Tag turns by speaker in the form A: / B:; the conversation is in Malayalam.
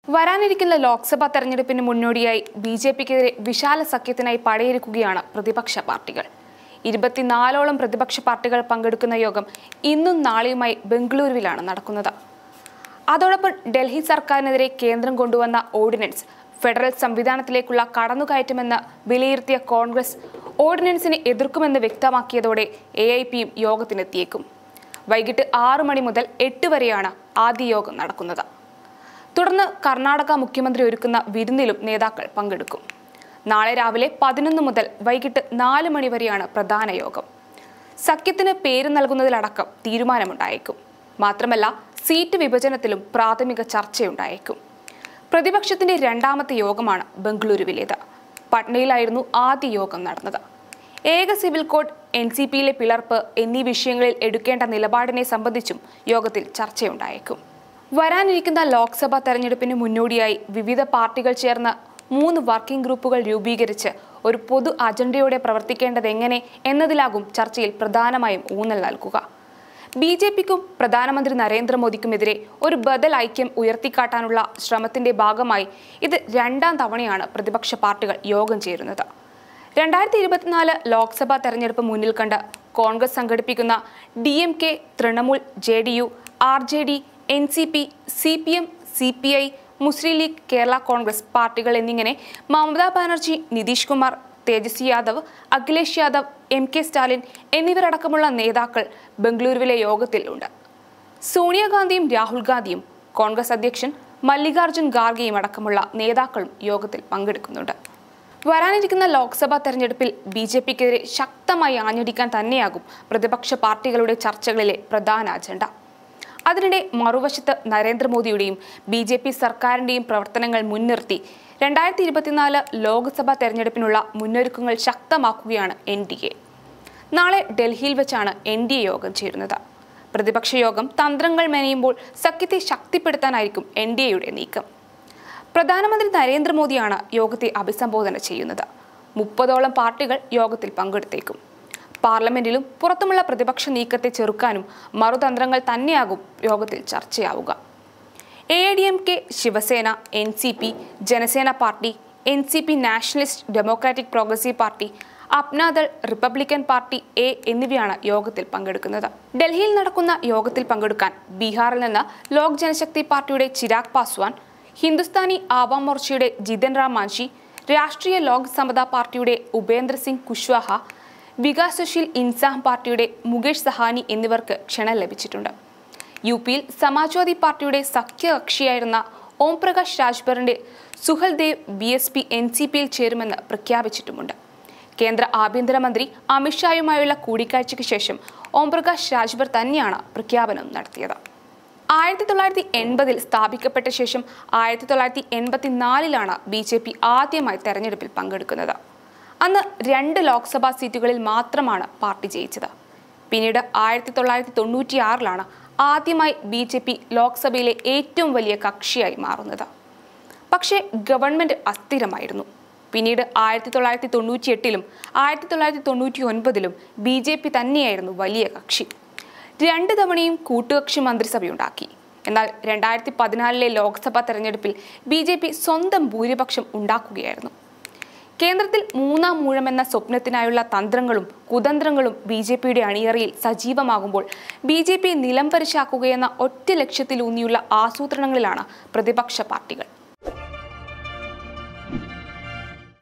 A: വരാനിരിക്കുന്ന ലോക്സഭാ തെരഞ്ഞെടുപ്പിന് മുന്നോടിയായി ബി ജെ പിക്കെതിരെ വിശാല സഖ്യത്തിനായി പടയൊരുക്കുകയാണ് പ്രതിപക്ഷ പാർട്ടികൾ ഇരുപത്തിനാലോളം പ്രതിപക്ഷ പാർട്ടികൾ പങ്കെടുക്കുന്ന യോഗം ഇന്നും നാളെയുമായി ബംഗളൂരുവിലാണ് നടക്കുന്നത് അതോടൊപ്പം ഡൽഹി സർക്കാരിനെതിരെ കേന്ദ്രം കൊണ്ടുവന്ന ഓർഡിനൻസ് ഫെഡറൽ സംവിധാനത്തിലേക്കുള്ള കടന്നുകയറ്റമെന്ന് വിലയിരുത്തിയ കോൺഗ്രസ് ഓർഡിനൻസിനെ എതിർക്കുമെന്ന് വ്യക്തമാക്കിയതോടെ എ ഐ പിയും യോഗത്തിനെത്തിയേക്കും വൈകിട്ട് ആറു മണി മുതൽ എട്ട് വരെയാണ് ആദ്യ യോഗം നടക്കുന്നത് തുടർന്ന് കർണാടക മുഖ്യമന്ത്രി ഒരുക്കുന്ന വിരുന്നിലും നേതാക്കൾ പങ്കെടുക്കും നാളെ രാവിലെ പതിനൊന്ന് മുതൽ വൈകിട്ട് നാല് മണി വരെയാണ് പ്രധാന യോഗം സഖ്യത്തിന് പേര് നൽകുന്നതിലടക്കം തീരുമാനമുണ്ടായേക്കും മാത്രമല്ല സീറ്റ് വിഭജനത്തിലും പ്രാഥമിക ചർച്ചയുണ്ടായേക്കും പ്രതിപക്ഷത്തിന്റെ രണ്ടാമത്തെ യോഗമാണ് ബംഗളൂരുവിലേത് പട്നയിലായിരുന്നു ആദ്യ യോഗം നടന്നത് ഏക സിവിൽ കോഡ് എൻ സി പിയിലെ പിളർപ്പ് എന്നീ വിഷയങ്ങളിൽ എടുക്കേണ്ട നിലപാടിനെ സംബന്ധിച്ചും യോഗത്തിൽ ചർച്ചയുണ്ടായേക്കും വരാനിരിക്കുന്ന ലോക്സഭാ തെരഞ്ഞെടുപ്പിന് മുന്നോടിയായി വിവിധ പാർട്ടികൾ ചേർന്ന് മൂന്ന് വർക്കിംഗ് ഗ്രൂപ്പുകൾ രൂപീകരിച്ച് ഒരു പൊതു അജണ്ടയോടെ പ്രവർത്തിക്കേണ്ടത് എങ്ങനെ എന്നതിലാകും ചർച്ചയിൽ പ്രധാനമായും ഊന്നൽ നൽകുക ബി ജെ പിക്കും പ്രധാനമന്ത്രി നരേന്ദ്രമോദിക്കുമെതിരെ ഒരു ബദൽ ഐക്യം ഉയർത്തിക്കാട്ടാനുള്ള ശ്രമത്തിന്റെ ഭാഗമായി ഇത് രണ്ടാം തവണയാണ് പ്രതിപക്ഷ പാർട്ടികൾ യോഗം ചേരുന്നത് രണ്ടായിരത്തി ഇരുപത്തിനാല് ലോക്സഭാ തെരഞ്ഞെടുപ്പ് മുന്നിൽ കണ്ട് കോൺഗ്രസ് സംഘടിപ്പിക്കുന്ന D M K Trinamool J D U R J D N C P C P M C P I Muslim League Kerala Congress പാർട്ടികൾ എന്നിങ്ങനെ മമതാ ബാനർജി നിതീഷ് കുമാർ തേജസ്വി യാദവ് അഖിലേഷ് യാദവ് എം കെ സ്റ്റാലിൻ എന്നിവരടക്കമുള്ള നേതാക്കൾ ബംഗളൂരുവിലെ യോഗത്തിൽ ഉണ്ട് സോണിയാഗാന്ധിയും രാഹുൽ ഗാന്ധിയും കോൺഗ്രസ് അധ്യക്ഷൻ മല്ലികാർജുൻ ഖാർഗെയും അടക്കമുള്ള നേതാക്കളും യോഗത്തിൽ പങ്കെടുക്കുന്നുണ്ട് വരാനിരിക്കുന്ന ലോക്സഭാ തെരഞ്ഞെടുപ്പിൽ ബി ജെ പിക്കെതിരെ ശക്തമായി ആഞ്ഞടിക്കാൻ തന്നെയാകും പ്രതിപക്ഷ പാർട്ടികളുടെ ചർച്ചകളിലെ പ്രധാന അജണ്ട അതിനിടെ മറുവശത്ത് നരേന്ദ്രമോദിയുടെയും ബി ജെ പി സർക്കാരിന്റെയും പ്രവർത്തനങ്ങൾ മുൻനിർത്തി രണ്ടായിരത്തി ഇരുപത്തിനാല് ലോക്സഭാ തെരഞ്ഞെടുപ്പിനുള്ള മുന്നൊരുക്കങ്ങൾ ശക്തമാക്കുകയാണ് എൻ ഡി എ നാളെ ഡൽഹിയിൽ വെച്ചാണ് എൻ ഡി എ യോഗം ചേരുന്നത് പ്രതിപക്ഷ യോഗം തന്ത്രങ്ങൾ മെനയുമ്പോൾ സഖ്യത്തെ ശക്തിപ്പെടുത്താനായിരിക്കും എൻ ഡി എയുടെ നീക്കം പ്രധാനമന്ത്രി നരേന്ദ്രമോദിയാണ് യോഗത്തെ അഭിസംബോധന ചെയ്യുന്നത് മുപ്പതോളം പാർട്ടികൾ യോഗത്തിൽ പങ്കെടുത്തേക്കും പാർലമെന്റിലും പുറത്തുമുള്ള പ്രതിപക്ഷ നീക്കത്തെ ചെറുക്കാനും മറുതന്ത്രങ്ങൾ തന്നെയാകും യോഗത്തിൽ ചർച്ചയാവുക A D M K Shiv Sena N C P Janasena party N C P nationalist democratic progressive party Apna Dal republican party A എന്നിവയാണ് യോഗത്തിൽ പങ്കെടുക്കുന്നത് ഡൽഹിയിൽ നടക്കുന്ന യോഗത്തിൽ പങ്കെടുക്കാൻ ബീഹാറിൽ നിന്ന് ലോക് ജനശക്തി പാർട്ടിയുടെ ചിരാഗ് പാസ്വാൻ ഹിന്ദുസ്ഥാനി ആവാം മോർച്ചയുടെ ജിതൻ റാം മാഞ്ചി രാഷ്ട്രീയ ലോക് സമതാ പാർട്ടിയുടെ ഉപേന്ദ്ര സിംഗ് കുശ്വാഹ വികാസശീൽ ഇൻസാം പാർട്ടിയുടെ മുകേഷ് സഹാനി എന്നിവർക്ക് ക്ഷണം ലഭിച്ചിട്ടുണ്ട് യു പിയിൽ സമാജ്വാദി പാർട്ടിയുടെ സഖ്യകക്ഷിയായിരുന്ന ഓം പ്രകാശ് രാജ്ഭറിന്റെ Suheldev B S P N C പിയിൽ ചേരുമെന്ന് പ്രഖ്യാപിച്ചിട്ടുമുണ്ട് കേന്ദ്ര ആഭ്യന്തരമന്ത്രി അമിത്ഷായുമായുള്ള കൂടിക്കാഴ്ചയ്ക്ക് ശേഷം ഓം പ്രകാശ് രാജ്ഭർ തന്നെയാണ് പ്രഖ്യാപനം നടത്തിയത് ആയിരത്തി തൊള്ളായിരത്തി എൺപതിൽ സ്ഥാപിക്കപ്പെട്ട ശേഷം ആയിരത്തി തൊള്ളായിരത്തി എൺപത്തിനാലിലാണ് ബി ജെ പി ആദ്യമായി തെരഞ്ഞെടുപ്പിൽ പങ്കെടുക്കുന്നത് അന്ന് രണ്ട് ലോക്സഭാ സീറ്റുകളിൽ മാത്രമാണ് പാർട്ടി ജയിച്ചത് പിന്നീട് ആയിരത്തി തൊള്ളായിരത്തി തൊണ്ണൂറ്റിയാറിലാണ് ആദ്യമായി ബി ജെ പി ലോക്സഭയിലെ ഏറ്റവും വലിയ കക്ഷിയായി മാറുന്നത് പക്ഷേ ഗവൺമെന്റ് അസ്ഥിരമായിരുന്നു പിന്നീട് ആയിരത്തി തൊള്ളായിരത്തി തൊണ്ണൂറ്റി എട്ടിലും ആയിരത്തി തൊള്ളായിരത്തി തൊണ്ണൂറ്റി ഒൻപതിലും ബി ജെ പി തന്നെയായിരുന്നു വലിയ കക്ഷി രണ്ട് തവണയും കൂട്ടുകക്ഷി മന്ത്രിസഭയുണ്ടാക്കി എന്നാൽ രണ്ടായിരത്തി പതിനാലിലെ ലോക്സഭാ തെരഞ്ഞെടുപ്പിൽ ബി ജെ പി സ്വന്തം ഭൂരിപക്ഷം ഉണ്ടാക്കുകയായിരുന്നു കേന്ദ്രത്തിൽ മൂന്നാം മൂഴമെന്ന സ്വപ്നത്തിനായുള്ള തന്ത്രങ്ങളും കുതന്ത്രങ്ങളും ബി ജെ പിയുടെ അണിയറയിൽ സജീവമാകുമ്പോൾ ബി ജെ പി നിലംപരിശാക്കുകയെന്ന ഒറ്റ ലക്ഷ്യത്തിലൂന്നിയുള്ള ആസൂത്രണങ്ങളിലാണ് പ്രതിപക്ഷ പാർട്ടികൾ